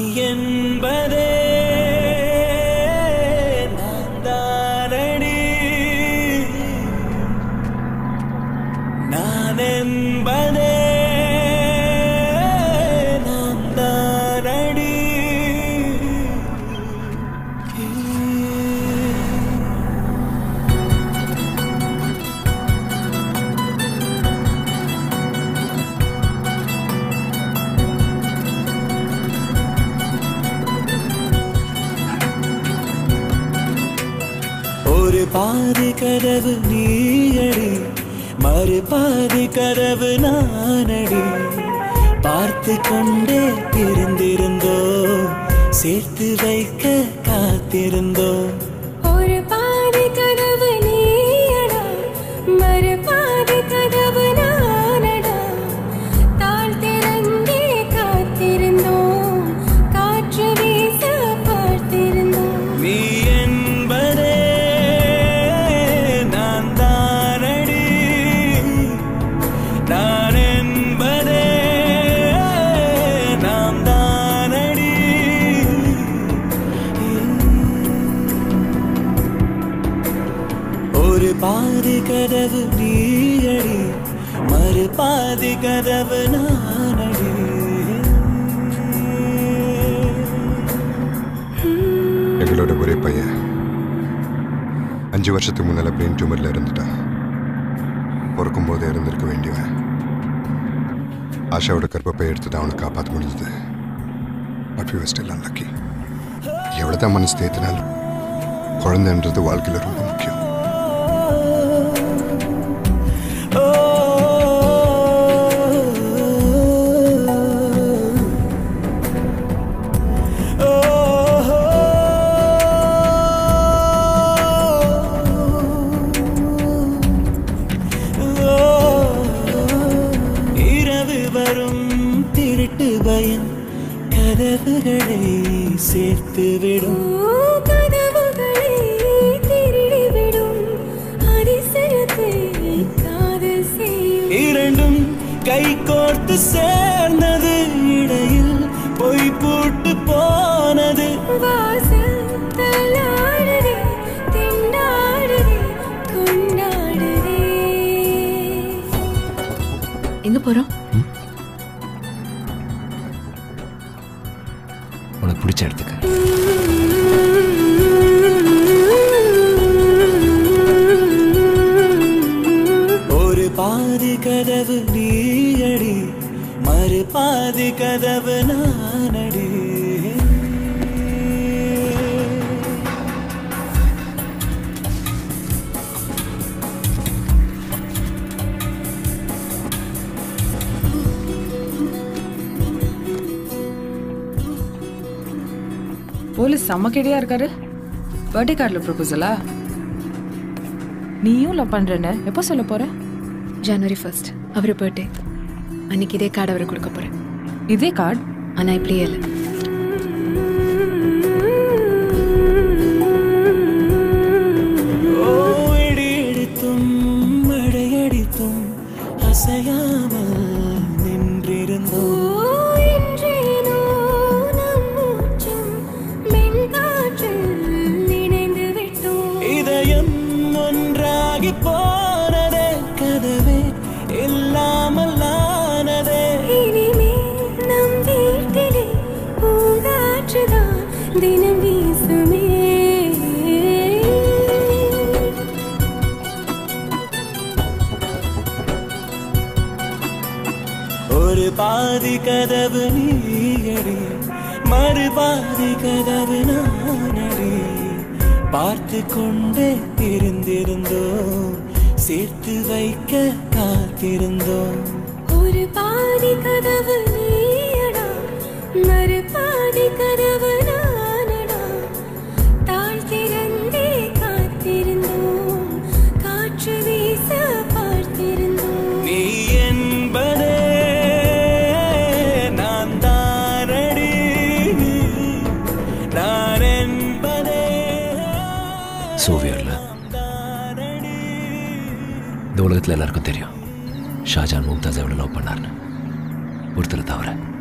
என்பதே நான் தானடி நான் என்பதே நான் தானடி ஒரு பாதி கதவு நீயடி மறு பாதி கதவு நானடி பார்த்து கொண்டே இருந்திருந்தோ சேர்த்து வைக்க காத்திருந்தோ ஒரு பாதி கதவு நீயடா மறு பாதி கதவு நானடா தாழ் திறந்தே காத்திருந்தோம் காற்று வீச பார்த்திருந்தோம் நீ என்பதே நான் தானடி நான் என்பதே நாம் தானடி ஒரு பாதி கதவு நீயடி மறு பாதி கதவு நானடி எங்களோட ஒரே பையன் அஞ்சு வருஷத்துக்கு முன்னால பிரெயின் டியூமர்ல இருந்துட்டான் பிறக்கும் போதே இருந்திருக்க வேண்டியவன் ஆஷாவோட கர்ப்பப்பை எடுத்து தான் அவனை காப்பாற்ற முடிஞ்சது பட் வி ஸ்டில் அன்லக்கி எவ்வளோதான் மனசு தேத்தினாலும் குழந்தைன்றது வாழ்க்கையில் ரொம்ப முக்கியம் இரவு வரும் திருட்டு பயம் கதவுகளை சேர்த்து விடும் ஓ, கதவுகளை திருடிவிடும் அதிசயத்தை காதல் செய்யும் இரண்டும் கை கோர்த்து சேர்ந்தது இடையில் பொய் போட்டு போனது வாசல் தள்ளாடுதே திண்டாடுதே கொண்டாடுதே எங்க போறோம் உனக்கு பிடிச்ச இடத்துக்கு ஒரு பாதி கதவு நீயடி மறு பாதி கதவு நானடி போலீஸ் செம்ம கெடியா இருக்காரு பர்த்டே கார்டில் ப்ரொபோசலா நீயும் லவ் பண்றேன்னு எப்போ சொல்ல போற ஜனவரி ஃபர்ஸ்ட் அவர் பர்த்டே அன்னைக்கு இதே கார்டு அவருக்கு கொடுக்க போறேன் இதே கார்டு ஆனா இப்படியே இல்லை ஓ இடி இடித்தும் மழையடித்தும் அசையாமல் நின்றிருந்தோம் ஓ, என்றேனோ நம் மூச்சும் மென்காற்றில் இணைந்து விட்டோம் இதயம் ஒன்றாகி போனதே கதவே இல்லாமல் ஆனதே இனிமேல் நம் வீட்டிலே பூங்காற்றுதான் தினம் வீசுமே ஒரு பாதி கதவு நீயடி மறு பாதி கதவு நானடி பார்த்து கொண்டே இருந்திருந்தோம் சேர்த்து வைக்க காத்திருந்தோம் ஒரு பாதி கதவு நீயடா மறு பாதி கதவு நானடா தாழ் திறந்தே காத்திருந்தோம் காற்று வீச பார்த்திருந்தோம் நீ என்பதே நான் தானடி நான் என்பதே சோவியர்ல தானடி இந்த உலகத்தில் எல்லாருக்கும் தெரியும் ஷாஜான் மும்தாஸ் எவ்வளோ லவ் பண்ணார்னு ஒருத்தரை தவிர